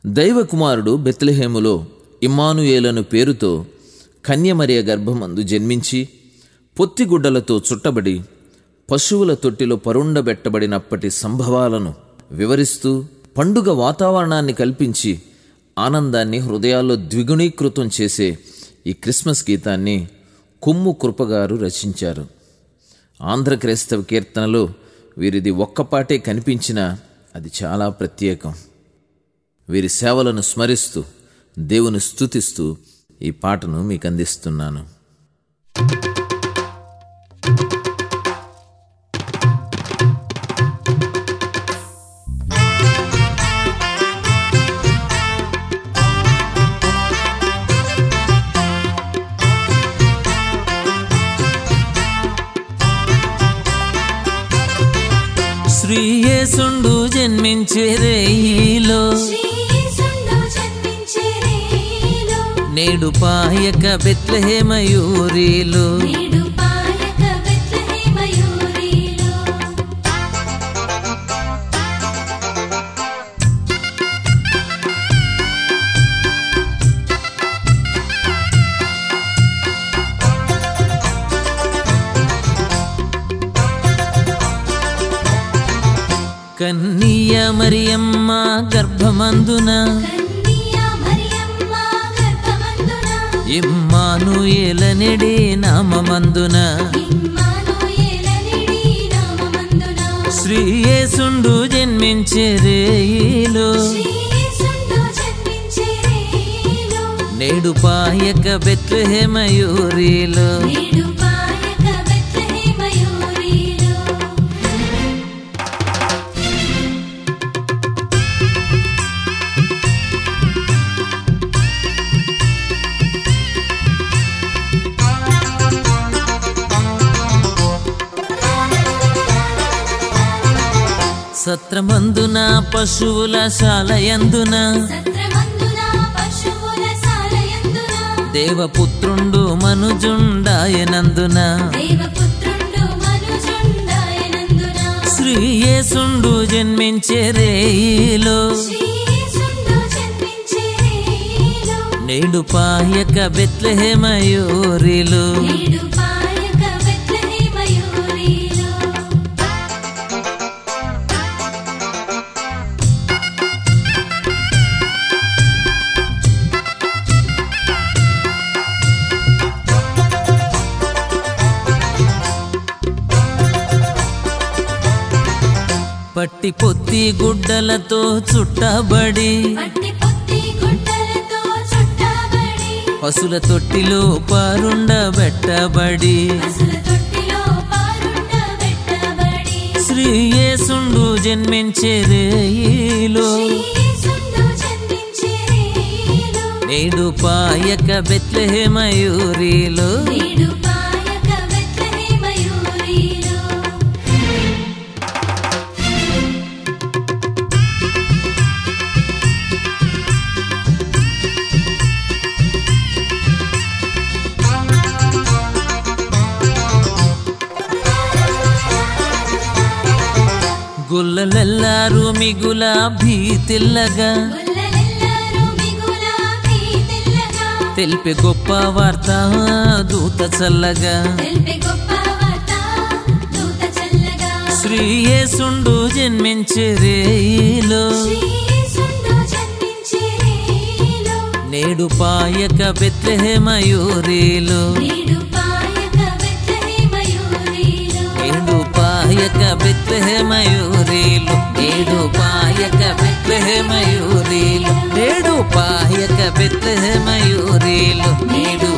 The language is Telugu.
దైవకుమారుడు బెత్లెహేములో ఇమ్మానుయేలను పేరుతో కన్యమరియ గర్భమందు జన్మించి పొత్తిగుడ్డలతో చుట్టబడి పశువుల తొట్టిలో పరుండబెట్టబడినప్పటి సంభవాలను వివరిస్తూ పండుగ వాతావరణాన్ని కల్పించి ఆనందాన్ని హృదయాల్లో ద్విగుణీకృతం చేసే ఈ క్రిస్మస్ గీతాన్ని కొమ్ము కృపగారు రచించారు ఆంధ్ర క్రైస్తవ కీర్తనలో వీరిది ఒక్కపాటే కనిపించినా అది చాలా ప్రత్యేకం వీరి సేవలను స్మరిస్తూ దేవుని స్తుతిస్తూ ఈ పాటను మీకు అందిస్తున్నాను శ్రీయేసుండు జన్మించే రేయిలో శ్రీయేసుండు జన్మించే రేలో, నేడు పాయక బెత్లహేమయూరిలో నేడు పాలక బెత్లెహేమయూరిలో. కన్నీయ మరియమ్మ గర్భమందున కన్నియ మరియమ్మ గర్భమందున, ఇమ్మానుయేలనెడే నామమందున ఇమ్మానుయేలనిడి నామమందున. శ్రీయేసుండు జన్మించే రేయిలో శ్రీయేసుండు జన్మించే రేలో, నేడు పాయక బెత్లహేమయూరిలో నేడు పాలక బెత్లెహేమయూరిలో. సత్రమందున పశువుల శాలయందున సత్రమందున పశువుల సాలయందున దేవపుత్రుండు మనుజుండాయనందున దేవపుత్రుండు మనుజుండాయనందున శ్రీయేసుండు జన్మించే రేయిలో శ్రీయేసుండు జన్మించే రేలో, నేడు పాయక బెత్లహేమయూరిలో నేడు పాయక బెత్లెహేమయూరిలో. పట్టి పొత్తి గుడ్డలతో చుట్టబడి పట్టి పొత్తి గుడ్డలతో చుట్టబడి, పశుల తొట్టిలో పారుండబెట్టబడి పసుల తొట్టిలో పారుండబెట్టబడి, శ్రీయేసుండు జన్మించే రేయిలో శ్రీయేసుండు జన్మించే రేలో, నేడు పాయక బెత్లహేమయూరిలో నేడు పాయక బెత్లెహేమయూరిలో. గుల్లలెల్లారు మిగుల భీతిల్లగా గుల్లలెల్లరూ మిగులాపి తెల్లగా, తెలిపే గొప్ప వార్త దూత చల్లగా తెలిపే గొప్ప వార్త దూత చల్లగా. శ్రీయేసుండు జన్మించే రేయిలో శ్రీయేసుండు జన్మించే రేలో, నేడు పాయక బెత్లహేమయూరిలో నేడు పాయక బెత్లెహేమయూరిలో. నేడు పాయక బెత్లహేమయూరిలో నేడు పాయక బెత్లహేమయూరిలో నేడు పాయక బెత్లహేమయూరిలో నేడు